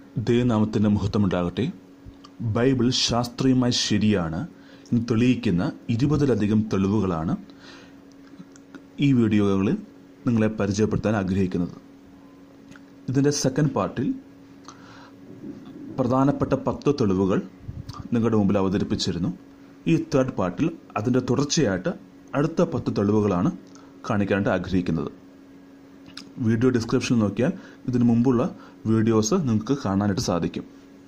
ദൈവനാമത്തിൻ്റെ മുഹൂർത്തമുണ്ടാകട്ടെ Bible ശാസ്ത്രീയമായി ശരിയാണ് എന്ന് തെളിയിക്കുന്ന ഇരുപതിലധികം തെളിവുകളാണ് ഈ വീഡിയോകളിൽ നിങ്ങളെ പരിചയപ്പെടുത്താൻ ആഗ്രഹിക്കുന്നത് ഇതിൻ്റെ സെക്കൻഡ് പാർട്ടിൽ പ്രധാനപ്പെട്ട പത്ത് തെളിവുകൾ നിങ്ങളുടെ മുമ്പിൽ അവതരിപ്പിച്ചിരുന്നു ഈ തേർഡ് പാർട്ടിൽ അതിൻ്റെ തുടർച്ചയായിട്ട് അടുത്ത പത്ത് തെളിവുകളാണ് കാണിക്കാനായിട്ട് ആഗ്രഹിക്കുന്നത് വീഡിയോ ഡിസ്ക്രിപ്ഷനിൽ നോക്കിയാൽ ഇതിനു മുമ്പുള്ള വീഡിയോസ് നിങ്ങൾക്ക് കാണാനായിട്ട് സാധിക്കും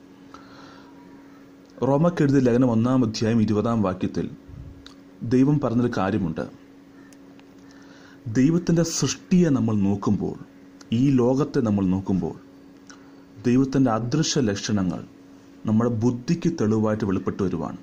റോമക്കെഴുതിയ ലേഖനം ഒന്നാം അധ്യായം ഇരുപതാം വാക്യത്തിൽ ദൈവം പറഞ്ഞൊരു കാര്യമുണ്ട് ദൈവത്തിൻ്റെ സൃഷ്ടിയെ നമ്മൾ നോക്കുമ്പോൾ ഈ ലോകത്തെ നമ്മൾ നോക്കുമ്പോൾ ദൈവത്തിൻ്റെ അദൃശ്യ ലക്ഷണങ്ങൾ നമ്മുടെ ബുദ്ധിക്ക് തെളിവായിട്ട് വെളിപ്പെട്ടു വരുവാണ്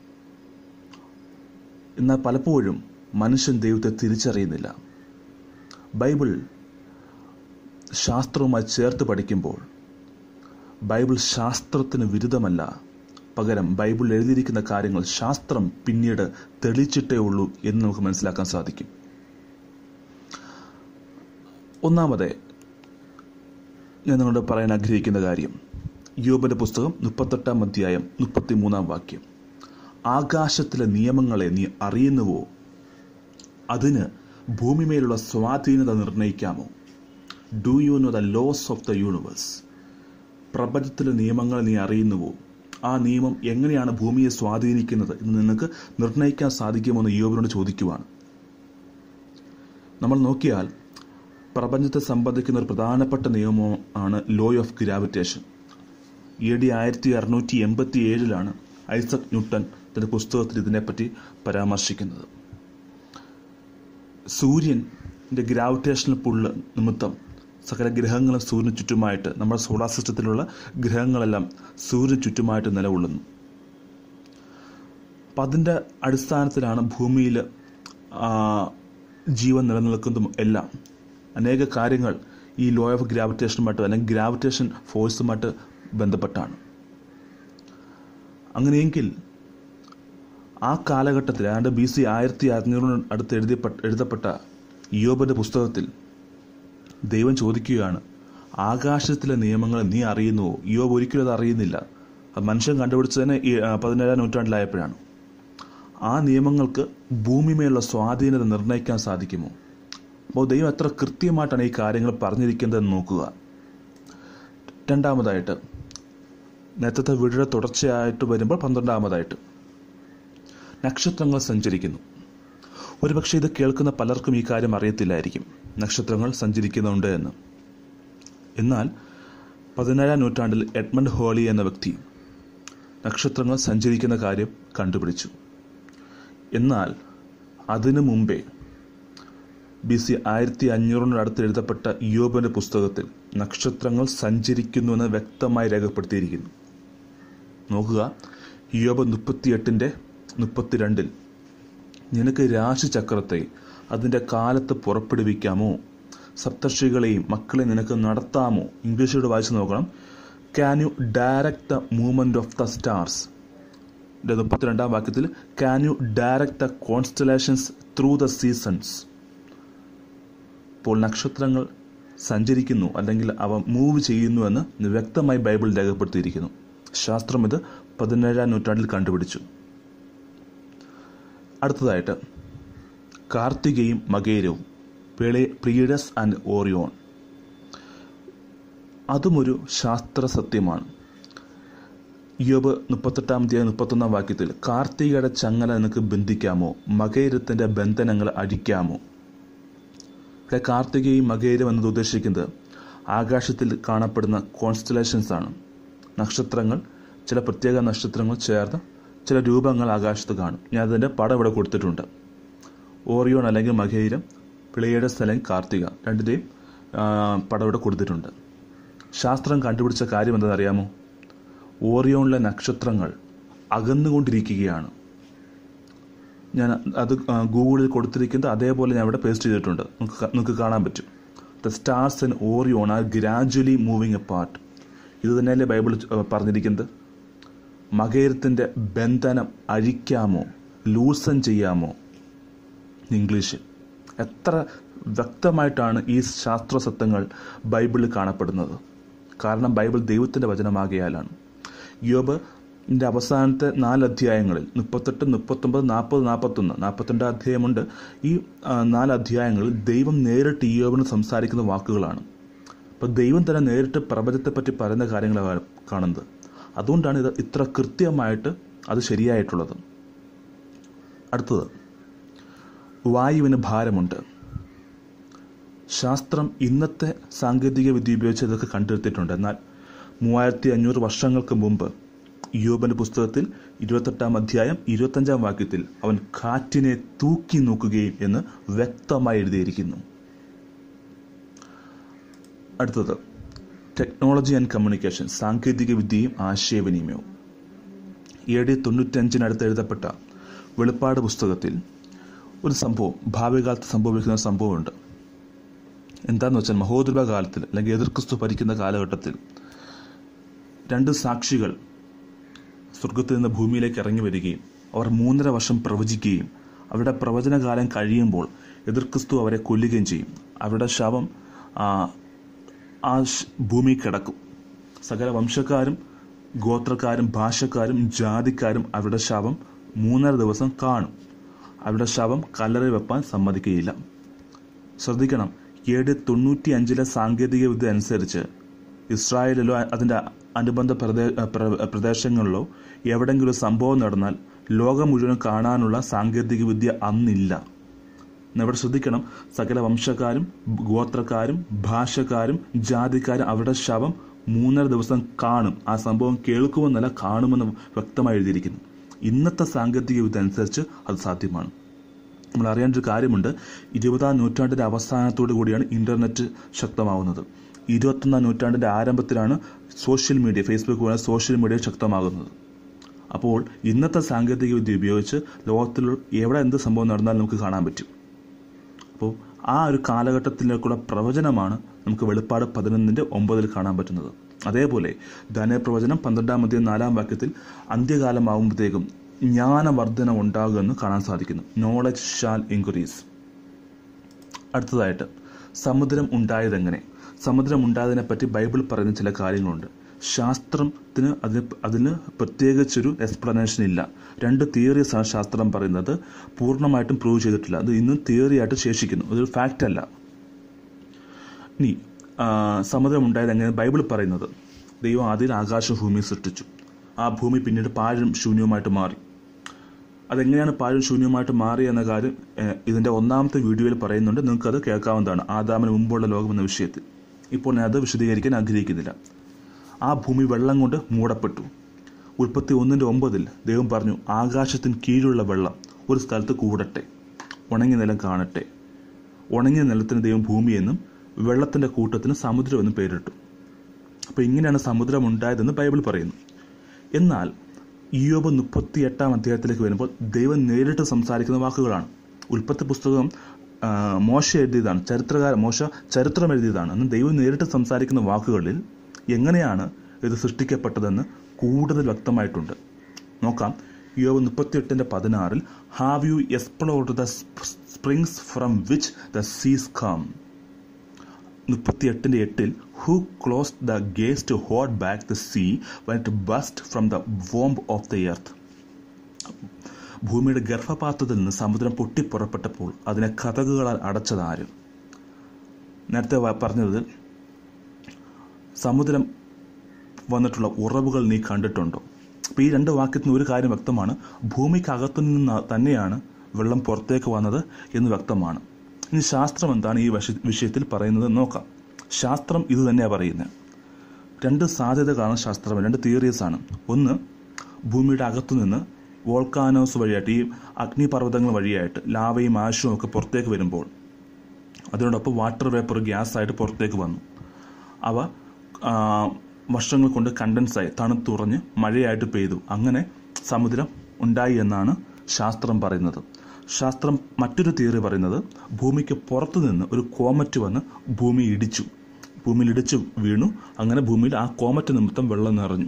എന്നാൽ പലപ്പോഴും മനുഷ്യൻ ദൈവത്തെ തിരിച്ചറിയുന്നില്ല ബൈബിൾ ശാസ്ത്രവുമായി ചേർത്ത് പഠിക്കുമ്പോൾ ബൈബിൾ ശാസ്ത്രത്തിന് വിരുദ്ധമല്ല പകരം ബൈബിൾ എഴുതിയിരിക്കുന്ന കാര്യങ്ങൾ ശാസ്ത്രം പിന്നീട് തെളിച്ചിട്ടേ ഉള്ളൂ എന്ന് നമുക്ക് മനസ്സിലാക്കാൻ സാധിക്കും ഒന്നാമതെ ഞാൻ നിങ്ങളോട് പറയാൻ ആഗ്രഹിക്കുന്ന കാര്യം യോബന്റെ പുസ്തകം മുപ്പത്തെട്ടാം അധ്യായം മുപ്പത്തിമൂന്നാം വാക്യം ആകാശത്തിലെ നിയമങ്ങളെ നീ അറിയുന്നുവോ അതിന് ഭൂമിമേലുള്ള സ്വാധീനത നിർണ്ണയിക്കാമോ do you know the laws of the universe പ്രപഞ്ചത്തിലെ നിയമങ്ങൾ നീ അറിയുന്നുവോ ആ നിയമം എങ്ങനെയാണ് ഭൂമിയെ സ്വാധീനിക്കുന്നത് എന്ന് നിനക്ക് നിർണ്ണയിക്കാൻ സാധിക്കുമെന്ന് യോബിനോട് ചോദിക്കുവാണ് നമ്മൾ നോക്കിയാൽ പ്രപഞ്ചത്തെ സംബന്ധിക്കുന്ന ഒരു പ്രധാനപ്പെട്ട നിയമം ആണ് law of gravitation A D ആയിരത്തി അറുന്നൂറ്റി എൺപത്തി ഏഴിലാണ് ഐസക് ന്യൂട്ടൺ തന്റെ പുസ്തകത്തിൽ ഇതിനെപ്പറ്റി പരാമർശിക്കുന്നത് സൂര്യൻ്റെ ഗ്രാവിറ്റേഷണൽ പുള്ള് നിമിത്തം സകല ഗ്രഹങ്ങളും സൂര്യന് ചുറ്റുമായിട്ട് നമ്മുടെ സോളാർ സിസ്റ്റത്തിലുള്ള ഗ്രഹങ്ങളെല്ലാം സൂര്യന് ചുറ്റുമായിട്ട് നിലകൊള്ളുന്നു അപ്പം അതിൻ്റെ അടിസ്ഥാനത്തിലാണ് ഭൂമിയിൽ ജീവൻ നിലനിൽക്കുന്നതും എല്ലാം അനേക കാര്യങ്ങൾ ഈ ലോ ഓഫ് ഗ്രാവിറ്റേഷനുമായിട്ട് അല്ലെങ്കിൽ ഗ്രാവിറ്റേഷൻ ഫോഴ്സുമായിട്ട് ബന്ധപ്പെട്ടാണ് അങ്ങനെയെങ്കിൽ ആ കാലഘട്ടത്തിൽ ഏതാണ്ട് ബി സി ആയിരത്തി അഞ്ഞൂറിന് അടുത്ത് എഴുതിയപ്പെട്ട എഴുതപ്പെട്ട യോബന്റെ പുസ്തകത്തിൽ ദൈവം ചോദിക്കുകയാണ് ആകാശത്തിലെ നിയമങ്ങൾ നീ അറിയുന്നുവോ യോബ് ഒരിക്കലും അത് അറിയുന്നില്ല അത് മനുഷ്യൻ കണ്ടുപിടിച്ചതിന് ഈ പതിനേഴാം നൂറ്റാണ്ടിലായപ്പോഴാണ് ആ നിയമങ്ങൾക്ക് ഭൂമിമേലുള്ള സ്വാധീനത നിർണ്ണയിക്കാൻ സാധിക്കുമോ അപ്പോൾ ദൈവം എത്ര കൃത്യമായിട്ടാണ് ഈ കാര്യങ്ങൾ പറഞ്ഞിരിക്കുന്നതെന്ന് നോക്കുക രണ്ടാമതായിട്ട് നേരത്തെ വീടിയുടെ തുടർച്ചയായിട്ട് വരുമ്പോൾ പന്ത്രണ്ടാമതായിട്ട് നക്ഷത്രങ്ങൾ സഞ്ചരിക്കുന്നു ഒരുപക്ഷെ ഇത് കേൾക്കുന്ന പലർക്കും ഈ കാര്യം അറിയത്തില്ലായിരിക്കും നക്ഷത്രങ്ങൾ സഞ്ചരിക്കുന്നുണ്ട് എന്ന് എന്നാൽ പതിനേഴാം നൂറ്റാണ്ടിൽ എഡ്മണ്ട് ഹോളി എന്ന വ്യക്തി നക്ഷത്രങ്ങൾ സഞ്ചരിക്കുന്ന കാര്യം കണ്ടുപിടിച്ചു എന്നാൽ അതിനു മുമ്പേ ബി സി ആയിരത്തി അഞ്ഞൂറിനടുത്ത് എഴുതപ്പെട്ട യോബിന്റെ പുസ്തകത്തിൽ നക്ഷത്രങ്ങൾ സഞ്ചരിക്കുന്നുവെന്ന് വ്യക്തമായി രേഖപ്പെടുത്തിയിരിക്കുന്നു നോക്കുക യോബ് മുപ്പത്തിയെട്ടിൻ്റെ മുപ്പത്തിരണ്ടിൽ നിനക്ക് രാശിചക്രത്തെ അതിൻ്റെ കാലത്ത് പുറപ്പെടുവിക്കാമോ സപ്തർഷികളെയും മക്കളെ നിനക്ക് നടത്താമോ ഇംഗ്ലീഷിലൂടെ വായിച്ചു നോക്കണം can you direct the movement of the stars മുപ്പത്തിരണ്ടാം വാക്യത്തിൽ can you direct the constellations through the seasons ഇപ്പോൾ നക്ഷത്രങ്ങൾ സഞ്ചരിക്കുന്നു അല്ലെങ്കിൽ അവ മൂവ് ചെയ്യുന്നു എന്ന് വ്യക്തമായി ബൈബിൾ രേഖപ്പെടുത്തിയിരിക്കുന്നു ശാസ്ത്രം ഇത് പതിനേഴാം നൂറ്റാണ്ടിൽ കണ്ടുപിടിച്ചു അടുത്തതായിട്ട് കാർത്തികയും മകേരവും പ്രീഡസ് ആൻഡ് ഓറിയോൺ അതുമൊരു ശാസ്ത്ര സത്യമാണ് യോബ് മുപ്പത്തെട്ടാം തീയതി മുപ്പത്തൊന്നാം വാക്യത്തിൽ കാർത്തികയുടെ ചങ്ങല നിനക്ക് ബന്ധിക്കാമോ മകേരത്തിന്റെ ബന്ധനങ്ങൾ അഴിക്കാമോ ഇവിടെ കാർത്തികയും മകേരം എന്നത് ഉദ്ദേശിക്കുന്നത് ആകാശത്തിൽ കാണപ്പെടുന്ന കോൺസ്റ്റലേഷൻസ് ആണ് നക്ഷത്രങ്ങൾ ചില പ്രത്യേക നക്ഷത്രങ്ങൾ ചേർന്ന് ചില രൂപങ്ങൾ ആകാശത്ത് കാണും ഞാൻ അതിൻ്റെ പടം ഇവിടെ കൊടുത്തിട്ടുണ്ട് ഓറിയോൺ അല്ലെങ്കിൽ മകേരം പിളയുടെ സ്ഥലം കാർത്തിക രണ്ടിൻ്റെയും പടം ഇവിടെ കൊടുത്തിട്ടുണ്ട് ശാസ്ത്രം കണ്ടുപിടിച്ച കാര്യം എന്താണെന്നറിയാമോ ഓറിയോണിലെ നക്ഷത്രങ്ങൾ അകന്നുകൊണ്ടിരിക്കുകയാണ് ഞാൻ അത് ഗൂഗിളിൽ കൊടുത്തിരിക്കുന്നത് അതേപോലെ ഞാൻ ഇവിടെ പേസ്റ്റ് ചെയ്തിട്ടുണ്ട് നമുക്ക് നിങ്ങൾക്ക് കാണാൻ പറ്റും the stars and Orion are gradually moving apart ഇത് തന്നെയല്ലേ ബൈബിൾ പറഞ്ഞിരിക്കുന്നത് മകേരത്തിൻ്റെ ബന്ധനം അഴിക്കാമോ ലൂസൻ ചെയ്യാമോ ഇംഗ്ലീഷിൽ എത്ര വ്യക്തമായിട്ടാണ് ഈ ശാസ്ത്ര സത്യങ്ങൾ ബൈബിളിൽ കാണപ്പെടുന്നത് കാരണം ബൈബിൾ ദൈവത്തിൻ്റെ വചനമാകിയാലാണ് യോബ് ൻ്റെ അവസാനത്തെ നാല് അധ്യായങ്ങളിൽ മുപ്പത്തെട്ട് മുപ്പത്തൊമ്പത് നാൽപ്പത് നാൽപ്പത്തൊന്ന് നാൽപ്പത്തിരണ്ട് അധ്യായമുണ്ട് ഈ ആ, നാല് അധ്യായങ്ങളിൽ ദൈവം നേരിട്ട് യോബിന് സംസാരിക്കുന്ന വാക്കുകളാണ് അപ്പോൾ ദൈവം തന്നെ നേരിട്ട് പ്രപഞ്ചത്തെപ്പറ്റി പറയുന്ന കാര്യങ്ങളാണ് കാണുന്നത് അതുകൊണ്ടാണ് ഇത് ഇത്ര കൃത്യമായിട്ട് അത് ശരിയായിട്ടുള്ളത് അടുത്തത് വായുവിന് ഭാരമുണ്ട് ശാസ്ത്രം ഇന്നത്തെ സാങ്കേതിക വിദ്യ ഉപയോഗിച്ച് ഇതൊക്കെ കണ്ടെടുത്തിട്ടുണ്ട് എന്നാൽ മൂവായിരത്തി അഞ്ഞൂറ് വർഷങ്ങൾക്ക് മുമ്പ് യോബന്റെ പുസ്തകത്തിൽ ഇരുപത്തെട്ടാം അധ്യായം ഇരുപത്തഞ്ചാം വാക്യത്തിൽ അവൻ കാറ്റിനെ തൂക്കി നോക്കുകയും എന്ന് വ്യക്തമായി എഴുതിയിരിക്കുന്നു അടുത്തത് ടെക്നോളജി ആൻഡ് കമ്മ്യൂണിക്കേഷൻ സാങ്കേതിക വിദ്യയും ആശയവിനിമയവും എ ഡി തൊണ്ണൂറ്റഞ്ചിനടുത്ത് എഴുതപ്പെട്ട വെളിപ്പാട് പുസ്തകത്തിൽ ഒരു സംഭവം ഭാവി കാലത്ത് സംഭവിക്കുന്ന ഒരു സംഭവമുണ്ട് എന്താന്ന് വെച്ചാൽ മഹോദരവ കാലത്തിൽ അല്ലെങ്കിൽ എതിർക്രിസ്തു ഭരിക്കുന്ന കാലഘട്ടത്തിൽ രണ്ട് സാക്ഷികൾ സ്വർഗത്തിൽ നിന്ന് ഭൂമിയിലേക്ക് ഇറങ്ങി വരികയും അവർ മൂന്നര വർഷം പ്രവചിക്കുകയും അവരുടെ പ്രവചനകാലം കഴിയുമ്പോൾ എതിർക്രിസ്തു അവരെ കൊല്ലുകയും ചെയ്യും അവരുടെ ശവം ആ, ആ ശ്- ഭൂമിയിൽ കിടക്കും സകല വംശക്കാരും ഗോത്രക്കാരും ഭാഷക്കാരും ജാതിക്കാരും അവരുടെ ശവം മൂന്നര ദിവസം കാണും അവരുടെ ശവം കല്ലറ വെപ്പാൻ സമ്മതിക്കുകയില്ല ശ്രദ്ധിക്കണം എ ഡി തൊണ്ണൂറ്റി അഞ്ചിലെ സാങ്കേതിക വിദ്യ അനുസരിച്ച് ഇസ്രായേലിലോ അതിൻ്റെ അനുബന്ധ പ്രദേ പ്ര- പ്രദേശങ്ങളിലോ എവിടെങ്കിലും ഒരു സംഭവം നടന്നാൽ ലോകം മുഴുവൻ കാണാനുള്ള സാങ്കേതിക വിദ്യ അന്നില്ല എന്നാ ഇവിടെ ശ്രദ്ധിക്കണം സകല വംശക്കാരും ഗോത്രക്കാരും ഭാഷക്കാരും ജാതിക്കാരും അവരുടെ ശവം മൂന്നര ദിവസം കാണും ആ സംഭവം കേൾക്കുമെന്നല്ല കാണുമെന്ന് വ്യക്തമായി എഴുതിയിരിക്കുന്നു ഇന്നത്തെ സാങ്കേതിക വിദ്യ അനുസരിച്ച് അത് സാധ്യമാണ് നമ്മൾ അറിയേണ്ട ഒരു കാര്യമുണ്ട് ഇരുപതാം നൂറ്റാണ്ടിൻ്റെ അവസാനത്തോടു കൂടിയാണ് ഇൻ്റർനെറ്റ് ശക്തമാവുന്നത് ഇരുപത്തൊന്നാം നൂറ്റാണ്ടിൻ്റെ ആരംഭത്തിലാണ് സോഷ്യൽ മീഡിയ ഫേസ്ബുക്ക് പോലെ സോഷ്യൽ മീഡിയ ശക്തമാകുന്നത് അപ്പോൾ ഇന്നത്തെ സാങ്കേതിക വിദ്യ ഉപയോഗിച്ച് ലോകത്തിൽ എവിടെ എന്ത് സംഭവം നടന്നാലും നമുക്ക് കാണാൻ പറ്റും അപ്പോൾ ആ ഒരു കാലഘട്ടത്തിലേക്കുള്ള പ്രവചനമാണ് നമുക്ക് വെളിപ്പാട് പതിനൊന്നിൻ്റെ ഒമ്പതിൽ കാണാൻ പറ്റുന്നത് അതേപോലെ ധനപ്രവചനം പന്ത്രണ്ടാം അധ്യായം നാലാം വാക്യത്തിൽ അന്ത്യകാലമാകുമ്പോഴത്തേക്കും ജ്ഞാനവർദ്ധന ഉണ്ടാകുമെന്ന് കാണാൻ സാധിക്കുന്നു നോളജ് ഷാൽ ഇൻക്രീസ് അടുത്തതായിട്ട് സമുദ്രം ഉണ്ടായതെങ്ങനെ സമുദ്രം ഉണ്ടായതിനെപ്പറ്റി ബൈബിൾ പറയുന്ന ചില കാര്യങ്ങളുണ്ട് ശാസ്ത്രത്തിന് അതിന് അതിന് പ്രത്യേകിച്ചൊരു എക്സ്പ്ലനേഷൻ ഇല്ല രണ്ട് തിയറീസ് ആണ് ശാസ്ത്രം പറയുന്നത് പൂർണ്ണമായിട്ടും പ്രൂവ് ചെയ്തിട്ടില്ല അത് ഇന്നും തിയറി ആയിട്ട് ശേഷിക്കുന്നു അതൊരു ഫാക്റ്റ് അല്ല ഇനി ആ, സമുദ്രം ഉണ്ടായത് എങ്ങനെ ബൈബിൾ പറയുന്നത് ദൈവം ആദ്യം ആകാശ ഭൂമി സൃഷ്ടിച്ചു ആ ഭൂമി പിന്നീട് പാഴും ശൂന്യവുമായിട്ട് മാറി അതെങ്ങനെയാണ് പാഴും ശൂന്യവുമായിട്ട് മാറി എന്ന കാര്യം ഏഹ്, ഇതിന്റെ ഒന്നാമത്തെ വീഡിയോയിൽ പറയുന്നുണ്ട് നിങ്ങൾക്ക് അത് കേൾക്കാവുന്നതാണ് ആദാമിന് മുമ്പുള്ള ലോകം എന്ന വിഷയത്തിൽ ഇപ്പോൾ ഞാൻ അത് വിശദീകരിക്കാൻ ആഗ്രഹിക്കുന്നില്ല ആ ഭൂമി വെള്ളം കൊണ്ട് മൂടപ്പെട്ടു ഉൽപ്പത്തി ഒന്നിന്റെ ഒമ്പതിൽ ദൈവം പറഞ്ഞു ആകാശത്തിന് കീഴിലുള്ള വെള്ളം ഒരു സ്ഥലത്ത് കൂടട്ടെ ഉണങ്ങിയ നിലം കാണട്ടെ ഉണങ്ങിയ നിലത്തിന് ദൈവം ഭൂമിയെന്നും വെള്ളത്തിന്റെ കൂട്ടത്തിന് സമുദ്രമെന്നും പേരിട്ടു അപ്പോൾ ഇങ്ങനെയാണ് സമുദ്രം ഉണ്ടായതെന്ന് ബൈബിൾ പറയുന്നു എന്നാൽ ഇയോബ് മുപ്പത്തി എട്ടാം അധ്യായത്തിലേക്ക് വരുമ്പോൾ ദൈവം നേരിട്ട് സംസാരിക്കുന്ന വാക്കുകളാണ് ഉൽപ്പത്തി പുസ്തകം ആ, മോശ എഴുതിയതാണ് ചരിത്രകാരൻ മോശ ചരിത്രം എഴുതിയതാണ് അന്ന് ദൈവം നേരിട്ട് സംസാരിക്കുന്ന വാക്കുകളിൽ എങ്ങനെയാണ് ഇത് സൃഷ്ടിക്കപ്പെട്ടതെന്ന് കൂടുതൽ വ്യക്തമായിട്ടുണ്ട് നോക്കാം യോബ് മുപ്പത്തിയെട്ടിന്റെ പതിനാറിൽ have you explored the springs from which the seas come മുപ്പത്തിയെട്ടിന്റെ എട്ടിൽ who close the gates to hold back the sea when to burst from the womb of the earth ഭൂമിയുടെ ഗർഭപാത്രത്തിൽ നിന്ന് സമുദ്രം പൊട്ടിപ്പുറപ്പെട്ടപ്പോൾ അതിനെ കഥകുകളാൽ അടച്ചതാര് നേരത്തെ വ- പറഞ്ഞത് സമുദ്രം വന്നിട്ടുള്ള ഉറവുകൾ നീ കണ്ടിട്ടുണ്ടോ അപ്പോൾ ഈ രണ്ട് വാക്യത്തിന് ഒരു കാര്യം വ്യക്തമാണ് ഭൂമിക്കകത്തു നിന്ന് തന്നെയാണ് വെള്ളം പുറത്തേക്ക് വന്നത് എന്ന് വ്യക്തമാണ് ഇനി ശാസ്ത്രം എന്താണ് ഈ വശ- വിഷയത്തിൽ പറയുന്നത് എന്ന് നോക്കാം ശാസ്ത്രം ഇത് തന്നെയാണ് പറയുന്നത് രണ്ട് സാധ്യതകളാണ് ശാസ്ത്രം രണ്ട് തിയറീസ് ആണ് ഒന്ന് ഭൂമിയുടെ അകത്തുനിന്ന് വോൾക്കാനോസ് വഴിയായിട്ട് ഈ അഗ്നിപർവ്വതങ്ങൾ വഴിയായിട്ട് ലാവയും ആശുവും ഒക്കെ പുറത്തേക്ക് വരുമ്പോൾ അതിനോടൊപ്പം വാട്ടർ വേപ്പർ ഗ്യാസ് ആയിട്ട് പുറത്തേക്ക് വന്നു അവ ആ, വർഷങ്ങൾ കൊണ്ട് കണ്ടൻസായി തണുത്തുറഞ്ഞ് മഴയായിട്ട് പെയ്തു അങ്ങനെ സമുദ്രം ഉണ്ടായി എന്നാണ് ശാസ്ത്രം പറയുന്നത് ശാസ്ത്രം മറ്റൊരു തിയറി പറയുന്നത് ഭൂമിക്ക് പുറത്തു നിന്ന് ഒരു കോമറ്റ് വന്ന് ഭൂമി ഇടിച്ചു ഭൂമിയിൽ ഇടിച്ചു വീണു അങ്ങനെ ഭൂമിയിൽ ആ കോമറ്റ് നിമിത്തം വെള്ളം നിറഞ്ഞു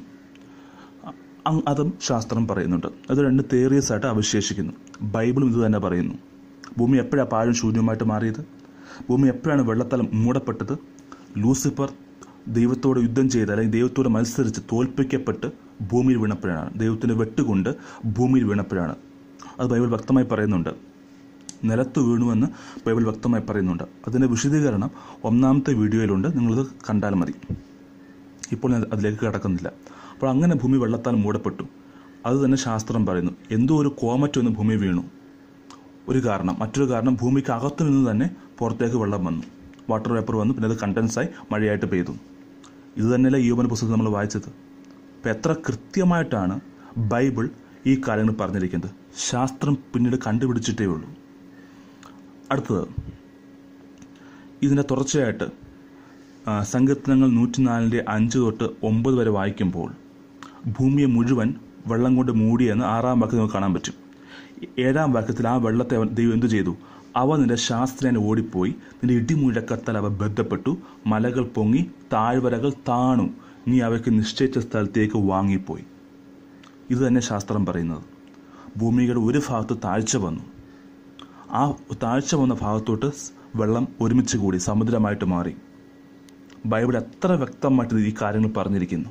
അ- അതും ശാസ്ത്രം പറയുന്നുണ്ട് അത് രണ്ട് തിയറീസ് ആയിട്ട് അവശേഷിക്കുന്നു ബൈബിളും ഇത് തന്നെ പറയുന്നു ഭൂമി എപ്പോഴാണ് പാഴും ശൂന്യമായിട്ട് മാറിയത് ഭൂമി എപ്പോഴാണ് വെള്ളത്തലം മൂടപ്പെട്ടത് ലൂസിഫർ ദൈവത്തോട് യുദ്ധം ചെയ്ത് അല്ലെങ്കിൽ ദൈവത്തോട് മത്സരിച്ച് തോൽപ്പിക്കപ്പെട്ട് ഭൂമിയിൽ വീണപ്പോഴാണ് ദൈവത്തിന് വെട്ടുകൊണ്ട് ഭൂമിയിൽ വീണപ്പോഴാണ് അത് ബൈബിൾ വ്യക്തമായി പറയുന്നുണ്ട് നിലത്ത് വീണുവെന്ന് ബൈബിൾ വ്യക്തമായി പറയുന്നുണ്ട് അതിൻ്റെ വിശദീകരണം ഒന്നാമത്തെ വീഡിയോയിലുണ്ട് നിങ്ങളത് കണ്ടാൽ മതി ഇപ്പോൾ ഞാൻ അതിലേക്ക് കടക്കുന്നില്ല അപ്പോൾ അങ്ങനെ ഭൂമി വെള്ളത്താൽ മൂടപ്പെട്ടു അത് തന്നെ ശാസ്ത്രം പറയുന്നു എന്തോ ഒരു കോമറ്റ് ഒന്ന് ഭൂമി വീണു ഒരു കാരണം മറ്റൊരു കാരണം ഭൂമിക്ക് അകത്തു നിന്ന് തന്നെ പുറത്തേക്ക് വെള്ളം വന്നു വാട്ടർ പേപ്പർ വന്നു പിന്നെ അത് കണ്ടൻസായി മഴയായിട്ട് പെയ്തു ഇത് തന്നെയല്ല യോബന പുസ്തകം നമ്മൾ വായിച്ചത് അപ്പം എത്ര കൃത്യമായിട്ടാണ് ബൈബിൾ ഈ കാര്യങ്ങൾ പറഞ്ഞിരിക്കുന്നത് ശാസ്ത്രം പിന്നീട് കണ്ടുപിടിച്ചിട്ടേ ഉള്ളൂ അടുത്തത് ഇതിൻ്റെ തുടർച്ചയായിട്ട് ആ, സങ്കീർത്തനങ്ങൾ നൂറ്റിനാലിൻ്റെ അഞ്ച് തൊട്ട് ഒമ്പത് വരെ വായിക്കുമ്പോൾ ഭൂമിയെ മുഴുവൻ വെള്ളം കൊണ്ട് മൂടിയെന്ന് ആറാം വാക്യം നമുക്ക് കാണാൻ പറ്റും ഏഴാം വാക്യത്തിൽ ആ വെള്ളത്തെ അവൻ ദൈവം എന്തു ചെയ്തു അവ നിന്റെ ശാസ്ത്രേനെ ഓടിപ്പോയി നിന്റെ ഇടിമുഴക്കത്താൽ അവ ബന്ധപ്പെട്ടു മലകൾ പൊങ്ങി താഴ്വരകൾ താണു നീ അവയ്ക്ക് നിശ്ചയിച്ച സ്ഥലത്തേക്ക് വാങ്ങിപ്പോയി ഇത് തന്നെ ശാസ്ത്രം പറയുന്നത് ഭൂമിയുടെ ഒരു ഭാഗത്ത് താഴ്ച വന്നു ആ താഴ്ച വന്ന ഭാഗത്തോട്ട് സ് വെള്ളം ഒരുമിച്ച് കൂടി സമുദ്രമായിട്ട് മാറി ബൈബിൾ എത്ര വ്യക്തമായിട്ട് ഈ കാര്യങ്ങൾ പറഞ്ഞിരിക്കുന്നു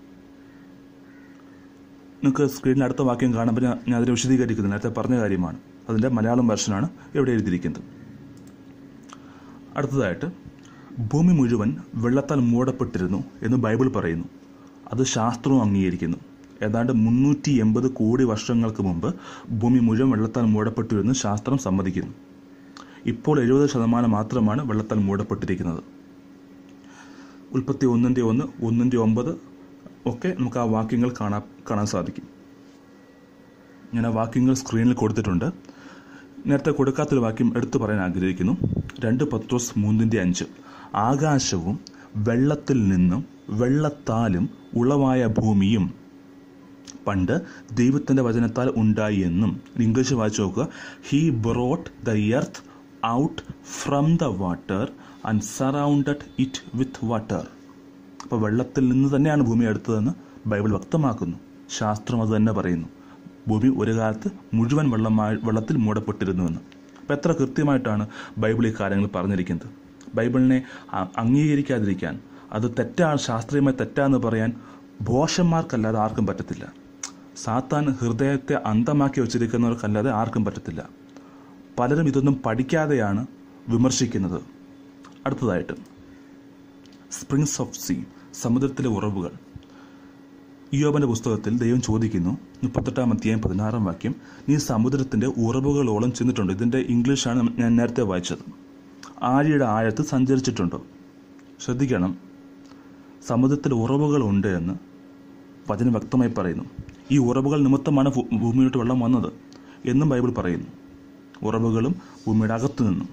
നിങ്ങൾക്ക് സ്ക്രീനിൽ അടുത്ത വാക്യം കാണുമ്പോൾ ഞാൻ ഞാൻ അതിനെ വിശദീകരിക്കുന്നത് നേരത്തെ പറഞ്ഞ കാര്യമാണ് അതിൻ്റെ മലയാളം വെർഷനാണ് ഇവിടെ എഴുതിയിരിക്കുന്നത് അടുത്തതായിട്ട് ഭൂമി മുഴുവൻ വെള്ളത്താൽ മൂടപ്പെട്ടിരുന്നു എന്ന് ബൈബിൾ പറയുന്നു അത് ശാസ്ത്രവും അംഗീകരിക്കുന്നു ഏതാണ്ട് മുന്നൂറ്റി എൺപത് കോടി വർഷങ്ങൾക്ക് മുമ്പ് ഭൂമി മുഴുവൻ വെള്ളത്താൽ മൂടപ്പെട്ടിരുന്നു ശാസ്ത്രം സമ്മതിക്കുന്നു ഇപ്പോൾ എഴുപത് ശതമാനം മാത്രമാണ് വെള്ളത്താൽ മൂടപ്പെട്ടിരിക്കുന്നത് ഉൽപ്പത്തി ഒന്നിൻ്റെ ഒന്ന് ഒന്നിൻ്റെ ഒമ്പത് ഒക്കെ നമുക്ക് ആ വാക്യങ്ങൾ കാണാൻ കാണാൻ സാധിക്കും ഞാൻ ആ വാക്യങ്ങൾ സ്ക്രീനിൽ കൊടുത്തിട്ടുണ്ട് നേരത്തെ കൊടുക്കാത്തൊരു വാക്യം എടുത്തു പറയാൻ ആഗ്രഹിക്കുന്നു രണ്ട് പത്രോസ് മൂന്നിൻ്റെ അഞ്ച് ആകാശവും വെള്ളത്തിൽ നിന്നും വെള്ളത്താലും ഉളവായ ഭൂമിയും പണ്ട് ദൈവത്തിൻ്റെ വചനത്താൽ ഉണ്ടായി എന്നും ഇംഗ്ലീഷ് വായിച്ചു നോക്കുക he brought the earth out from the water and surrounded it with water അപ്പോൾ വെള്ളത്തിൽ നിന്ന് തന്നെയാണ് ഭൂമി എടുത്തതെന്ന് ബൈബിൾ വ്യക്തമാക്കുന്നു ശാസ്ത്രം അത് തന്നെ പറയുന്നു ഭൂമി ഒരു കാലത്ത് മുഴുവൻ വെള്ളമായി വെള്ളത്തിൽ മൂടപ്പെട്ടിരുന്നുവെന്ന് അപ്പോൾ എത്ര കൃത്യമായിട്ടാണ് ബൈബിൾ ഈ കാര്യങ്ങൾ പറഞ്ഞിരിക്കുന്നത് ബൈബിളിനെ അ- അംഗീകരിക്കാതിരിക്കാൻ അത് തെറ്റാ ശാസ്ത്രീയമായി തെറ്റാന്ന് പറയാൻ ഭോഷന്മാർക്കല്ലാതെ ആർക്കും പറ്റത്തില്ല സാത്താൻ ഹൃദയത്തെ അന്തമാക്കി വച്ചിരിക്കുന്നവർക്കല്ലാതെ ആർക്കും പറ്റത്തില്ല പലരും ഇതൊന്നും പഠിക്കാതെയാണ് വിമർശിക്കുന്നത് അടുത്തതായിട്ട് സ്പ്രിങ്സ് ഓഫ് സീ സമുദ്രത്തിലെ ഉറവുകൾ യോബന്റെ പുസ്തകത്തിൽ ദൈവം ചോദിക്കുന്നു മുപ്പത്തെട്ടാം അധ്യായം പതിനാറാം വാക്യം നീ സമുദ്രത്തിന്റെ ഉറവുകളോളം ചെന്നിട്ടുണ്ട് ഇതിന്റെ ഇംഗ്ലീഷാണ് ഞാൻ നേരത്തെ വായിച്ചത് ആഴിയുടെ ആഴത്ത് സഞ്ചരിച്ചിട്ടുണ്ടോ ശ്രദ്ധിക്കണം സമുദ്രത്തിൽ ഉറവുകളുണ്ട് എന്ന് വചനം വ്യക്തമായി പറയുന്നു ഈ ഉറവുകൾ നിമിത്തമാണ് ഭൂ- ഭൂമിയിലോട്ട് വെള്ളം വന്നത് എന്നും ബൈബിൾ പറയുന്നു ഉറവുകളും ഭൂമിയുടെ അകത്തു നിന്നും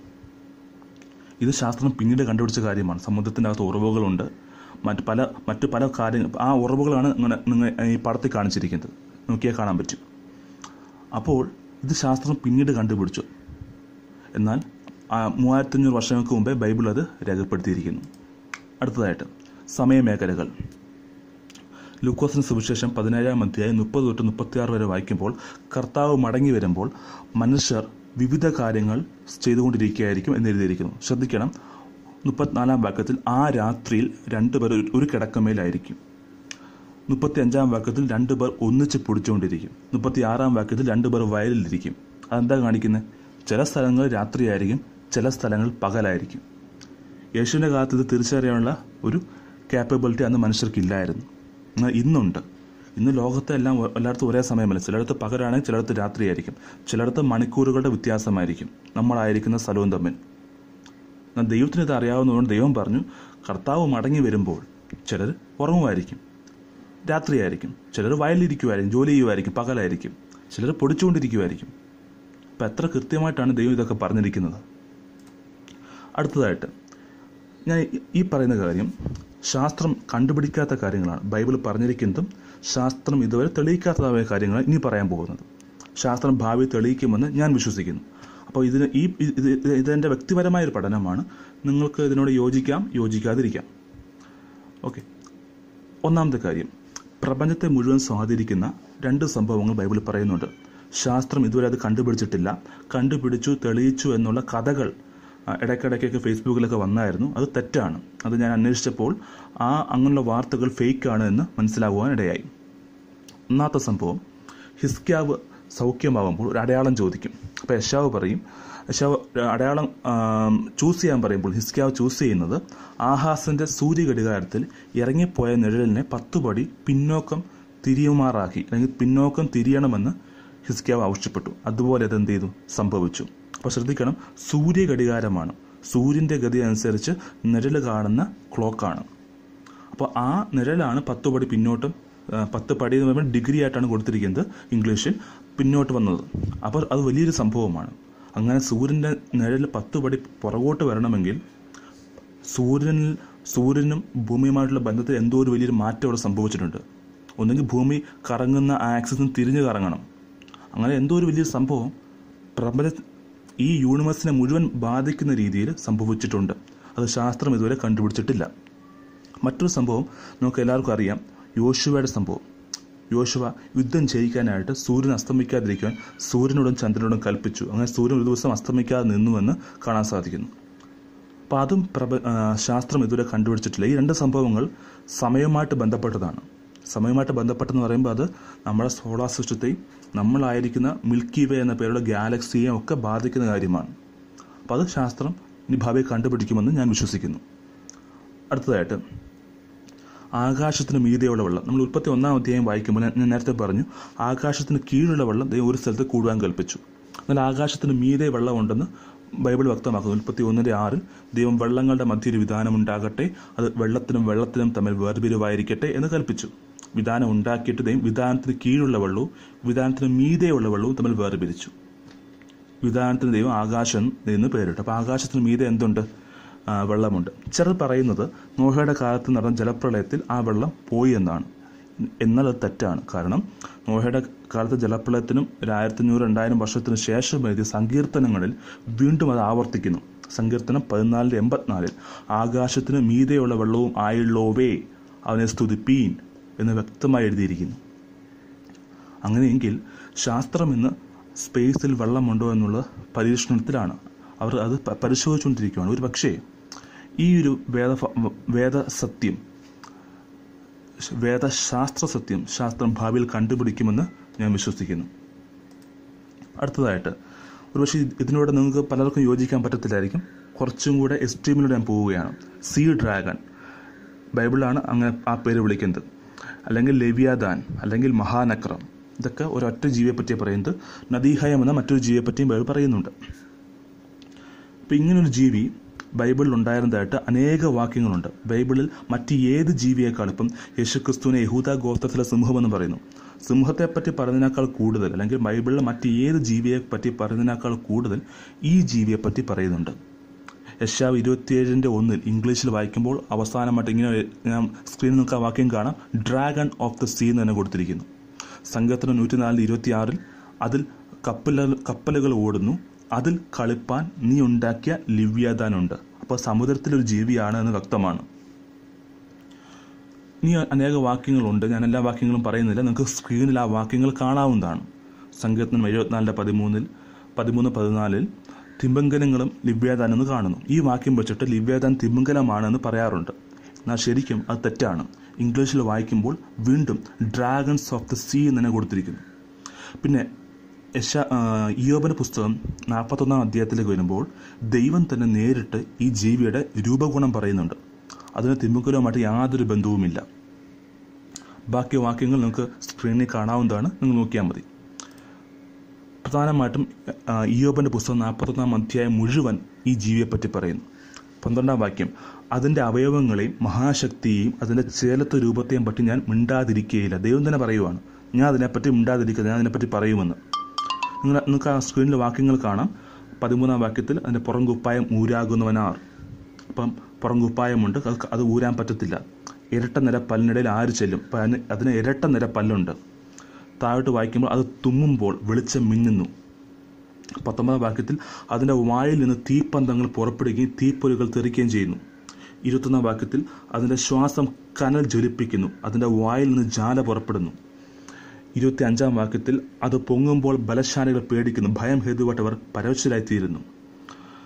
ഇത് ശാസ്ത്രം പിന്നീട് കണ്ടുപിടിച്ച കാര്യമാണ് സമുദ്രത്തിനകത്ത് ഉറവുകളുണ്ട് മറ്റ് പല മറ്റ് പല കാര്യങ്ങൾ ആ ഉറവുകളാണ് ഇങ്ങനെ നിങ്ങൾ ഈ പടത്തിൽ കാണിച്ചിരിക്കുന്നത് നോക്കിയാൽ കാണാൻ പറ്റും അപ്പോൾ ഇത് ശാസ്ത്രം പിന്നീട് കണ്ടുപിടിച്ചു എന്നാൽ ആ മൂവായിരത്തഞ്ഞൂറ് വർഷങ്ങൾക്ക് മുമ്പേ ബൈബിൾ അത് രേഖപ്പെടുത്തിയിരിക്കുന്നു അടുത്തതായിട്ട് സമയമേഖലകൾ ലൂക്കോസിന് സുവിശേഷം പതിനേഴാം അധ്യായം മുപ്പത് തൊട്ട് മുപ്പത്തിയാറ് വരെ വായിക്കുമ്പോൾ കർത്താവ് മടങ്ങി വരുമ്പോൾ മനുഷ്യർ വിവിധ കാര്യങ്ങൾ ചെയ്തുകൊണ്ടിരിക്കുകയായിരിക്കും എന്ന് എഴുതിയിരിക്കുന്നു ശ്രദ്ധിക്കണം മുപ്പത്തിനാലാം വാക്യത്തിൽ ആ രാത്രിയിൽ രണ്ടുപേർ ഒരു- ഒരു കിടക്കമേലായിരിക്കും മുപ്പത്തി അഞ്ചാം വാക്യത്തിൽ രണ്ടുപേർ ഒന്നിച്ച് പൊടിച്ചുകൊണ്ടിരിക്കും മുപ്പത്തി ആറാം വാക്യത്തിൽ രണ്ടുപേർ വയലിലിരിക്കും അതെന്താ കാണിക്കുന്നത് ചില സ്ഥലങ്ങൾ രാത്രിയായിരിക്കും ചില സ്ഥലങ്ങൾ പകലായിരിക്കും യേശുവിൻ്റെ കാലത്ത് ഇത് തിരിച്ചറിയാനുള്ള ഒരു ക്യാപ്പബിലിറ്റി അന്ന് മനുഷ്യർക്കില്ലായിരുന്നു എന്നാൽ ഇന്നുണ്ട് ഇന്ന് ലോകത്തെ എല്ലാം ഒ- എല്ലായിടത്തും ഒരേ സമയമല്ല ചിലയിടത്ത് പകലാണെങ്കിൽ ചിലയിടത്ത് രാത്രിയായിരിക്കും ചിലയിടത്ത് മണിക്കൂറുകളുടെ വ്യത്യാസമായിരിക്കും നമ്മളായിരിക്കുന്ന സ്ഥലവും തമ്മിൽ എന്നാൽ ദൈവത്തിന് ഇത് അറിയാവുന്നതുകൊണ്ട് ദൈവം പറഞ്ഞു കർത്താവ് മടങ്ങി വരുമ്പോൾ ചിലർ ഉറങ്ങുമായിരിക്കും രാത്രിയായിരിക്കും ചിലർ വയലിരിക്കുമായിരിക്കും ജോലി ചെയ്യുമായിരിക്കും പകലായിരിക്കും ചിലർ പൊടിച്ചുകൊണ്ടിരിക്കുമായിരിക്കും അപ്പം എത്ര കൃത്യമായിട്ടാണ് ദൈവം ഇതൊക്കെ പറഞ്ഞിരിക്കുന്നത് അടുത്തതായിട്ട് ഞാൻ ഈ- ഈ പറയുന്ന കാര്യം ശാസ്ത്രം കണ്ടുപിടിക്കാത്ത കാര്യങ്ങളാണ് ബൈബിൾ പറഞ്ഞിരിക്കുന്നതും ശാസ്ത്രം ഇതുവരെ തെളിയിക്കാത്തതായ കാര്യങ്ങളാണ് ഇനി പറയാൻ പോകുന്നത് ശാസ്ത്രം ഭാവി തെളിയിക്കുമെന്ന് ഞാൻ വിശ്വസിക്കുന്നു അപ്പോൾ ഇതിന് ഈ ഇത് ഇത് ഇതെൻ്റെ വ്യക്തിപരമായ ഒരു പഠനമാണ് നിങ്ങൾക്ക് ഇതിനോട് യോജിക്കാം യോജിക്കാതിരിക്കാം ഓക്കെ ഒന്നാമത്തെ കാര്യം പ്രപഞ്ചത്തെ മുഴുവൻ സ്വാധീനിക്കുന്ന രണ്ട് സംഭവങ്ങൾ ബൈബിളിൽ പറയുന്നുണ്ട് ശാസ്ത്രം ഇതുവരെ അത് കണ്ടുപിടിച്ചിട്ടില്ല കണ്ടുപിടിച്ചു തെളിയിച്ചു എന്നുള്ള കഥകൾ ആ, ഇടയ്ക്കിടയ്ക്കൊക്കെ ഫേസ്ബുക്കിലൊക്കെ വന്നായിരുന്നു അത് തെറ്റാണ് അത് ഞാൻ അന്വേഷിച്ചപ്പോൾ ആ അങ്ങനെയുള്ള വാർത്തകൾ ഫേക്കാണ് എന്ന് മനസ്സിലാകുവാൻ ഇടയായി ഒന്നാമത്തെ സംഭവം ഹിസ്ക്യാവ് സൗഖ്യമാകുമ്പോൾ ഒരു അടയാളം ചോദിക്കും അപ്പോൾ യശാവ് പറയും യശാവ് അടയാളം ചൂസ് ചെയ്യാൻ പറയുമ്പോൾ ഹിസ്ക്യാവ് ചൂസ് ചെയ്യുന്നത് ആഹാസിന്റെ സൂര്യഘടികാരത്തിൽ ഇറങ്ങിപ്പോയ നിഴലിനെ പത്തുപടി പിന്നോക്കം തിരിയുമാറാക്കി അല്ലെങ്കിൽ പിന്നോക്കം തിരിയണമെന്ന് ഹിസ്ക്യാവ് ആവശ്യപ്പെട്ടു അതുപോലെ അത് എന്ത് ചെയ്തു സംഭവിച്ചു അപ്പോൾ ശ്രദ്ധിക്കണം സൂര്യഘടികാരമാണ് സൂര്യന്റെ ഗതി അനുസരിച്ച് നിഴൽ കാണുന്ന ക്ലോക്കാണ് അപ്പോൾ ആ നിഴലാണ് പത്ത് പടി പിന്നോട്ടും ആ, പത്ത് പടി എന്ന് പറയുമ്പോൾ ഡിഗ്രി ആയിട്ടാണ് കൊടുത്തിരിക്കുന്നത് ഇംഗ്ലീഷിൽ പിന്നോട്ട് വന്നത് അപ്പോൾ അത് വലിയൊരു സംഭവമാണ് അങ്ങനെ സൂര്യൻ്റെ നിഴൽ പത്ത് പടി പുറകോട്ട് വരണമെങ്കിൽ സൂര്യനിൽ സൂര്യനും ഭൂമിയുമായിട്ടുള്ള ബന്ധത്തിൽ എന്തോ ഒരു വലിയൊരു മാറ്റം അവിടെ സംഭവിച്ചിട്ടുണ്ട് ഒന്നുകിൽ ഭൂമി കറങ്ങുന്ന ആക്സിസിന് തിരിഞ്ഞു കറങ്ങണം അങ്ങനെ എന്തോ ഒരു വലിയൊരു സംഭവം പ്രപഞ്ച ഈ യൂണിവേഴ്സിനെ മുഴുവൻ ബാധിക്കുന്ന രീതിയിൽ സംഭവിച്ചിട്ടുണ്ട് അത് ശാസ്ത്രം ഇതുവരെ കണ്ടുപിടിച്ചിട്ടില്ല മറ്റൊരു സംഭവം നമുക്ക് എല്ലാവർക്കും അറിയാം യോശുവയുടെ സംഭവം യോശുവ യുദ്ധം ജയിക്കാനായിട്ട് സൂര്യൻ അസ്തമിക്കാതിരിക്കാൻ സൂര്യനോടും ചന്ദ്രനോടും കൽപ്പിച്ചു അങ്ങനെ സൂര്യൻ ഒരു ദിവസം അസ്തമിക്കാതെ നിന്നുവെന്ന് കാണാൻ സാധിക്കുന്നു അപ്പം അതും പ്രപ ആ, ശാസ്ത്രം ഇതുവരെ കണ്ടുപിടിച്ചിട്ടില്ല ഈ രണ്ട് സംഭവങ്ങൾ സമയവുമായിട്ട് ബന്ധപ്പെട്ടതാണ് സമയവുമായിട്ട് ബന്ധപ്പെട്ടെന്ന് പറയുമ്പോൾ അത് നമ്മുടെ സോളാർ സിസ്റ്റത്തെയും നമ്മളായിരിക്കുന്ന മിൽക്കി വേ എന്ന പേരുള്ള ഗാലക്സിയെയും ഒക്കെ ബാധിക്കുന്ന കാര്യമാണ് അപ്പോൾ അത് ശാസ്ത്രം ഇനി ഭാവിയിൽ കണ്ടുപിടിക്കുമെന്ന് ഞാൻ വിശ്വസിക്കുന്നു അടുത്തതായിട്ട് ആകാശത്തിന് മീതെയുള്ള വെള്ളം നമ്മൾ ഉൽപ്പത്തി ഒന്നാം അധ്യായം വായിക്കുമ്പോൾ ഞാൻ ഞാൻ നേരത്തെ പറഞ്ഞു ആകാശത്തിന് കീഴിലുള്ള വെള്ളം ദൈവം ഒരു സ്ഥലത്ത് കൂടുവാൻ കൽപ്പിച്ചു എന്നാൽ ആകാശത്തിന് മീതെ വെള്ളമുണ്ടെന്ന് ബൈബിൾ വ്യക്തമാക്കുന്നു ഉൽപ്പത്തി ഒന്നിന്റെ ആറിൽ ദൈവം വെള്ളങ്ങളുടെ മധ്യ ഒരു വിധാനം ഉണ്ടാകട്ടെ അത് വെള്ളത്തിനും വെള്ളത്തിനും തമ്മിൽ വേർതിരിവായിരിക്കട്ടെ എന്ന് കൽപ്പിച്ചു വിധാനം ഉണ്ടാക്കിയിട്ട് ദൈവം വിധാനത്തിന് കീഴിലുള്ള വെള്ളവും വിധാനത്തിന് മീതെയുള്ള വെള്ളവും തമ്മിൽ വേർതിരിച്ചു വിധാനത്തിന് ദൈവം ആകാശം എന്ന് പേരിട്ടു അപ്പോൾ ആകാശത്തിന് മീതെ എന്തുണ്ട് ആ, വെള്ളമുണ്ട് ചിലർ പറയുന്നത് നോഹയുടെ കാലത്ത് നടന്ന ജലപ്രളയത്തിൽ ആ വെള്ളം പോയി എന്നാണ് എന്നാൽ അത് തെറ്റാണ് കാരണം നോഹയുടെ കാലത്ത് ജലപ്രളയത്തിനും ഒരു ആയിരത്തി അഞ്ഞൂറ് രണ്ടായിരം വർഷത്തിന് ശേഷം എഴുതിയ സങ്കീർത്തനങ്ങളിൽ വീണ്ടും അത് ആവർത്തിക്കുന്നു സങ്കീർത്തനം പതിനാലിൻ്റെ എൺപത്തിനാലിൽ ആകാശത്തിന് മീതെയുള്ള വെള്ളവും ആയുള്ളോവേ അവനെ സ്തുതിപ്പീൻ എന്ന് വ്യക്തമായി എഴുതിയിരിക്കുന്നു അങ്ങനെയെങ്കിൽ ശാസ്ത്രം ഇന്ന് സ്പേസിൽ വെള്ളമുണ്ടോ എന്നുള്ള പരീക്ഷണത്തിലാണ് അവർ അത് പ- പരിശോധിച്ചുകൊണ്ടിരിക്കുകയാണ് ഒരു പക്ഷേ ഈ ഒരു വേദ വേദസത്യം വേദശാസ്ത്ര സത്യം ശാസ്ത്രം ഭാവിയിൽ കണ്ടുപിടിക്കുമെന്ന് ഞാൻ വിശ്വസിക്കുന്നു അടുത്തതായിട്ട് ഒരുപക്ഷെ ഇതിനോട് നിങ്ങൾക്ക് പലർക്കും യോജിക്കാൻ പറ്റത്തില്ലായിരിക്കും കുറച്ചും കൂടെ എക്സ്ട്രീമിലൂടെ ഞാൻ പോവുകയാണ് സീ ഡ്രാഗൺ ബൈബിളാണ് അങ്ങനെ ആ പേര് വിളിക്കുന്നത് അല്ലെങ്കിൽ ലെവിയാദാൻ അല്ലെങ്കിൽ മഹാനക്രം ഇതൊക്കെ ഒരൊറ്റ ജീവിയെ പറ്റി പറയുന്നത് നദീഹയം എന്ന മറ്റൊരു ജീവിയെ പറ്റിയും ബൈബിൾ പറയുന്നുണ്ട് അപ്പം ഇങ്ങനൊരു ജീവി ബൈബിളിൽ ഉണ്ടായിരുന്നതായിട്ട് അനേക വാക്യങ്ങളുണ്ട് ബൈബിളിൽ മറ്റ് ഏത് ജീവിയേക്കാൾ ഇപ്പം യേശുക്രിസ്തുവിനെ യഹൂദ ഗോത്രത്തിലെ സിംഹം എന്ന് പറയുന്നു സിംഹത്തെ പറ്റി പറയുന്നതിനേക്കാൾ കൂടുതൽ അല്ലെങ്കിൽ ബൈബിളിൽ മറ്റ് ഏത് ജീവിയെ പറ്റി പറയുന്നതിനേക്കാൾ കൂടുതൽ ഈ ജീവിയെ പറ്റി പറയുന്നുണ്ട് യശാവ് ഇരുപത്തിയേഴിൻ്റെ ഒന്നിൽ ഇംഗ്ലീഷിൽ വായിക്കുമ്പോൾ അവസാനമായിട്ട് ഇങ്ങനെ ഞാൻ സ്ക്രീനിൽ നിങ്ങൾക്ക് ആ വാക്യം കാണാം ഡ്രാഗൺ ഓഫ് ദ സീ എന്ന് തന്നെ കൊടുത്തിരിക്കുന്നു സംഘത്തിന് നൂറ്റിനാലിൽ ഇരുപത്തിയാറിൽ അതിൽ കപ്പലുകൾ കപ്പലുകൾ ഓടുന്നു അതിൽ കളിപ്പാൻ നീ ഉണ്ടാക്കിയ ലിവ്യാദാനുണ്ട് അപ്പോൾ സമുദ്രത്തിലൊരു ജീവിയാണ് എന്ന് വ്യക്തമാണ് ഇനി അനേക വാക്യങ്ങളുണ്ട് ഞാൻ എല്ലാ വാക്യങ്ങളും പറയുന്നില്ല നിങ്ങൾക്ക് സ്ക്രീനിൽ ആ വാക്യങ്ങൾ കാണാവുന്നതാണ് സംഗീതത്തിനും എഴുപത്തിനാലിൻ്റെ പതിമൂന്നിൽ പതിമൂന്ന് പതിനാലിൽ തിമ്പങ്കലങ്ങളും ലിവ്യാദാൻ എന്ന് കാണുന്നു ഈ വാക്യം വെച്ചിട്ട് ലിവ്യാദാൻ തിമ്പങ്കലമാണെന്ന് പറയാറുണ്ട് എന്നാൽ ശരിക്കും അത് തെറ്റാണ് ഇംഗ്ലീഷിൽ വായിക്കുമ്പോൾ വീണ്ടും ഡ്രാഗൺസ് ഓഫ് ദ സീ എന്ന് തന്നെ കൊടുത്തിരിക്കുന്നു പിന്നെ യശ ഇയോബന പുസ്തകം നാൽപ്പത്തൊന്നാം അധ്യായത്തിലേക്ക് വരുമ്പോൾ ദൈവം തന്നെ നേരിട്ട് ഈ ജീവിയുടെ രൂപഗുണം പറയുന്നുണ്ട് അതിന് തിമ്പുക്കലുമായിട്ട് യാതൊരു ബന്ധവുമില്ല ബാക്കി വാക്യങ്ങൾ നിങ്ങൾക്ക് സ്ക്രീനിൽ കാണാവുന്നതാണ് നിങ്ങൾ നോക്കിയാൽ മതി പ്രധാനമായിട്ടും ആ, ഇയ്യോബിന്റെ പുസ്തകം നാൽപ്പത്തൊന്നാം അധ്യായം മുഴുവൻ ഈ ജീവിയെപ്പറ്റി പറയുന്നു പന്ത്രണ്ടാം വാക്യം അതിൻ്റെ അവയവങ്ങളെയും മഹാശക്തിയെയും അതിൻ്റെ ചേലത്തെ രൂപത്തെയും പറ്റി ഞാൻ മിണ്ടാതിരിക്കുകയില്ല ദൈവം തന്നെ പറയുവാണ് ഞാൻ അതിനെപ്പറ്റി മിണ്ടാതിരിക്കുന്നത് ഞാൻ അതിനെപ്പറ്റി പറയുമെന്ന് നിങ്ങൾ നിങ്ങൾക്ക് ആ സ്ക്രീനിൽ വാക്യങ്ങൾ കാണാം പതിമൂന്നാം വാക്യത്തിൽ അതിൻ്റെ പുറം കുപ്പായം ഊരാകുന്നവനാർ അപ്പം പുറം കുപ്പായമുണ്ട് അത് അത് ഊരാൻ പറ്റത്തില്ല ഇരട്ട നിര പല്ലിനിടയിൽ ആര് ചെല്ലും അപ്പം അതിന് അതിന് ഇരട്ട നിര പല്ലുണ്ട് താഴോട്ട് വായിക്കുമ്പോൾ അത് തുമ്മുമ്പോൾ വെളിച്ചം മിന്നുന്നു പത്തൊമ്പതാം വാക്യത്തിൽ അതിൻ്റെ വായിൽ നിന്ന് തീപ്പന്തങ്ങൾ പുറപ്പെടുകയും തീപ്പൊരുകൾ തെറിക്കുകയും ചെയ്യുന്നു ഇരുപത്തൊന്നാം വാക്യത്തിൽ അതിൻ്റെ ശ്വാസം കനൽ ജ്വലിപ്പിക്കുന്നു അതിൻ്റെ വായിൽ നിന്ന് ജാല പുറപ്പെടുന്നു ഇരുപത്തി അഞ്ചാം വാക്യത്തിൽ അത് പൊങ്ങുമ്പോൾ ബലശാലികൾ പേടിക്കുന്നു ഭയം ഹേതുവായിട്ട് അവർ പരവശരായിത്തീരുന്നു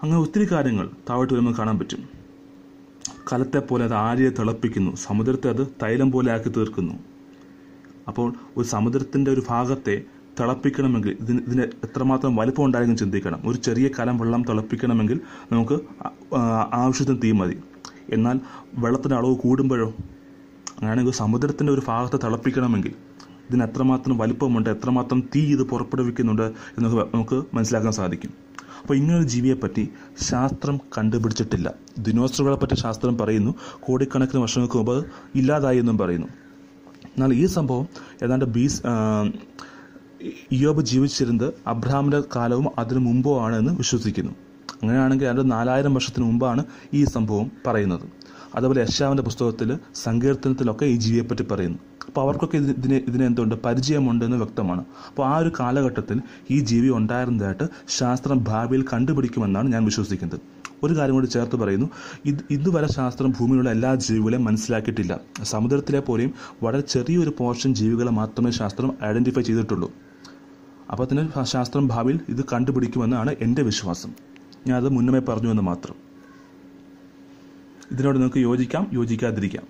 അങ്ങനെ ഒത്തിരി കാര്യങ്ങൾ താഴോട്ട് വരുമ്പോൾ കാണാൻ പറ്റും കലത്തെ പോലെ അത് ആര്യയെ തിളപ്പിക്കുന്നു സമുദ്രത്തെ അത് തൈലം പോലെ ആക്കി തീർക്കുന്നു അപ്പോൾ ഒരു സമുദ്രത്തിൻ്റെ ഒരു ഭാഗത്തെ തിളപ്പിക്കണമെങ്കിൽ ഇതിന് ഇതിന് എത്രമാത്രം വലിപ്പം ഉണ്ടായെന്ന് ചിന്തിക്കണം ഒരു ചെറിയ കലം വെള്ളം തിളപ്പിക്കണമെങ്കിൽ നമുക്ക് ആ- ആ- ആവശ്യത്തിന് തീ മതി എന്നാൽ വെള്ളത്തിൻ്റെ അളവ് കൂടുമ്പോഴോ അങ്ങനെയാണെങ്കിൽ സമുദ്രത്തിൻ്റെ ഒരു ഭാഗത്തെ തിളപ്പിക്കണമെങ്കിൽ ഇതിന് എത്രമാത്രം വലിപ്പമുണ്ട് എത്രമാത്രം തീ ഇത് പുറപ്പെടുവിക്കുന്നുണ്ട് എന്നൊക്കെ നമുക്ക് മനസ്സിലാക്കാൻ സാധിക്കും അപ്പോൾ ഇങ്ങനൊരു ജീവിയെപ്പറ്റി ശാസ്ത്രം കണ്ടുപിടിച്ചിട്ടില്ല ദിനോസറുകളെ പറ്റി ശാസ്ത്രം പറയുന്നു കോടിക്കണക്കിന് വർഷങ്ങൾക്ക് മുമ്പ് അത് ഇല്ലാതായി എന്നും പറയുന്നു എന്നാൽ ഈ സംഭവം ഏതാണ്ട് ബീസ് ആ, ഇയോബ് ജീവിച്ചിരുന്നത് അബ്രഹാമിൻ്റെ കാലവും അതിനു മുമ്പോ ആണ് എന്ന് വിശ്വസിക്കുന്നു അങ്ങനെയാണെങ്കിൽ അതിൻ്റെ നാലായിരം വർഷത്തിന് മുമ്പാണ് ഈ സംഭവം പറയുന്നത് അതുപോലെ യശാവിൻ്റെ പുസ്തകത്തിൽ സങ്കീർത്തനത്തിലൊക്കെ ഈ ജീവിയെപ്പറ്റി പറയുന്നു അപ്പോൾ അവർക്കൊക്കെ ഇത് ഇതിനെ ഇതിനെ എന്തുണ്ട് പരിചയമുണ്ട് എന്ന് വ്യക്തമാണ് അപ്പോൾ ആ ഒരു കാലഘട്ടത്തിൽ ഈ ജീവി ഉണ്ടായിരുന്നതായിട്ട് ശാസ്ത്രം ഭാവിയിൽ കണ്ടുപിടിക്കുമെന്നാണ് ഞാൻ വിശ്വസിക്കുന്നത് ഒരു കാര്യം കൂടി ചേർത്ത് പറയുന്നു ഇത് ഇതുവരെ ശാസ്ത്രം ഭൂമിയിലുള്ള എല്ലാ ജീവികളെയും മനസ്സിലാക്കിയിട്ടില്ല സമുദ്രത്തിലെ പോലെയും വളരെ ചെറിയൊരു പോർഷൻ ജീവികളെ മാത്രമേ ശാസ്ത്രം ഐഡന്റിഫൈ ചെയ്തിട്ടുള്ളൂ അപ്പോൾ തന്നെ ശാസ്ത്രം ഭാവിയിൽ ഇത് കണ്ടുപിടിക്കുമെന്നാണ് എൻ്റെ വിശ്വാസം ഞാൻ അത് മുന്നമേ പറഞ്ഞു എന്ന് മാത്രം ഇതിനോട് നിങ്ങൾക്ക് യോജിക്കാം യോജിക്കാതിരിക്കാം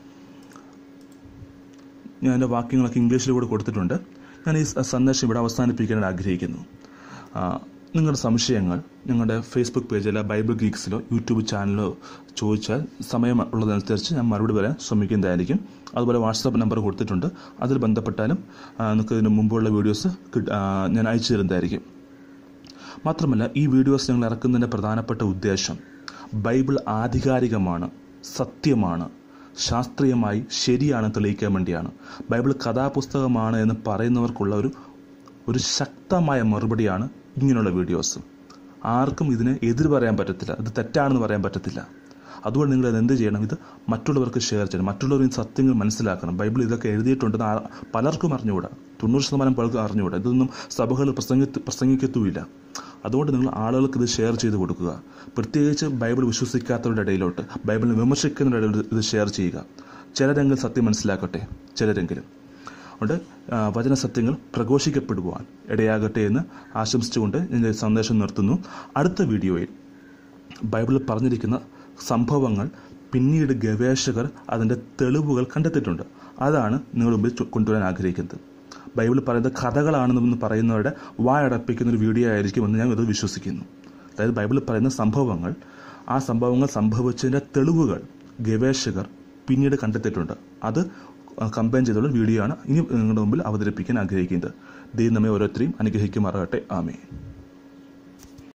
ഞാൻ എൻ്റെ വാക്യങ്ങളൊക്കെ ഇംഗ്ലീഷിൽ കൂടെ കൊടുത്തിട്ടുണ്ട് ഞാൻ ഈ സ- സന്ദേശം ഇവിടെ അവസാനിപ്പിക്കാൻ ആഗ്രഹിക്കുന്നു ആ, നിങ്ങളുടെ സംശയങ്ങൾ ഞങ്ങളുടെ ഫേസ്ബുക്ക് പേജിലോ ബൈബിൾ ഗീക്സിലോ യൂട്യൂബ് ചാനലിലോ ചോദിച്ചാൽ സമയം ഉള്ളതനുസരിച്ച് ഞാൻ മറുപടി വരാൻ ശ്രമിക്കുന്നതായിരിക്കും അതുപോലെ വാട്സാപ്പ് നമ്പർ കൊടുത്തിട്ടുണ്ട് അതിൽ ബന്ധപ്പെട്ടാലും ആ, നിങ്ങൾക്ക് ഇതിന് മുമ്പുള്ള വീഡിയോസ് കിട്ട- ആ, ഞാൻ അയച്ചു തരുന്നതായിരിക്കും മാത്രമല്ല ഈ വീഡിയോസ് ഞങ്ങൾ ഇറക്കുന്നതിൻ്റെ പ്രധാനപ്പെട്ട ഉദ്ദേശം ബൈബിൾ ആധികാരികമാണ് സത്യമാണ് ശാസ്ത്രീയമായി ശരിയാണ് തെളിയിക്കാൻ വേണ്ടിയാണ് ബൈബിൾ കഥാപുസ്തകമാണ് എന്ന് പറയുന്നവർക്കുള്ള ഒരു ഒരു ശക്തമായ മറുപടിയാണ് ഇങ്ങനെയുള്ള വീഡിയോസ് ആർക്കും ഇതിന് എതിര് പറയാൻ പറ്റത്തില്ല ഇത് തെറ്റാണെന്ന് പറയാൻ പറ്റത്തില്ല അതുകൊണ്ട് നിങ്ങൾ ഇത് എന്ത് ചെയ്യണം ഇത് മറ്റുള്ളവർക്ക് ഷെയർ ചെയ്യണം മറ്റുള്ളവർ ഈ സത്യങ്ങൾ മനസ്സിലാക്കണം ബൈബിൾ ഇതൊക്കെ എഴുതിയിട്ടുണ്ടെന്ന് ആ- പലർക്കും അറിഞ്ഞുകൂടാ തൊണ്ണൂറ് ശതമാനം പേർക്ക് അറിഞ്ഞുകൂടാ ഇതൊന്നും സഭകൾ പ്രസംഗി പ്രസംഗിക്കത്തുമില്ല അതുകൊണ്ട് നിങ്ങൾ ആളുകൾക്ക് ഇത് ഷെയർ ചെയ്ത് കൊടുക്കുക പ്രത്യേകിച്ച് ബൈബിൾ വിശ്വസിക്കാത്തവരുടെ ഇടയിലോട്ട് ബൈബിളിനെ വിമർശിക്കുന്നവരുടെ ഇടയിൽ ഇത് ഷെയർ ചെയ്യുക ചിലരെങ്കിലും സത്യം മനസ്സിലാക്കട്ടെ ചിലരെങ്കിലും അതുകൊണ്ട് ആ, വചനസത്യങ്ങൾ പ്രഘോഷിക്കപ്പെടുവാൻ ഇടയാകട്ടെ എന്ന് ആശംസിച്ചുകൊണ്ട് ഞാൻ ഈ സന്ദേശം നിർത്തുന്നു അടുത്ത വീഡിയോയിൽ ബൈബിളിൽ പറഞ്ഞിരിക്കുന്ന സംഭവങ്ങൾ പിന്നീട് ഗവേഷകർ അതിൻ്റെ തെളിവുകൾ കണ്ടെത്തിയിട്ടുണ്ട് അതാണ് നിങ്ങൾ മുമ്പിൽ ചു- കൊണ്ടുവരാൻ ആഗ്രഹിക്കുന്നത് ബൈബിളിൽ പറയുന്നത് കഥകളാണെന്ന് പറയുന്നവരുടെ വായടപ്പിക്കുന്ന ഒരു വീഡിയോ ആയിരിക്കുമെന്ന് ഞാൻ ഇത് വിശ്വസിക്കുന്നു അതായത് ബൈബിളിൽ പറയുന്ന സംഭവങ്ങൾ ആ സംഭവങ്ങൾ സംഭവിച്ചതിൻ്റെ തെളിവുകൾ ഗവേഷകർ പിന്നീട് കണ്ടെത്തിയിട്ടുണ്ട് അത് കമ്പൈൻ ചെയ്തുള്ള വീഡിയോ ആണ് ഇനി നിങ്ങളുടെ മുമ്പിൽ അവതരിപ്പിക്കാൻ ആഗ്രഹിക്കുന്നത് ദൈവം നമ്മെ ഓരോരുത്തരെയും അനുഗ്രഹിക്കുമാറാകട്ടെ ആമേ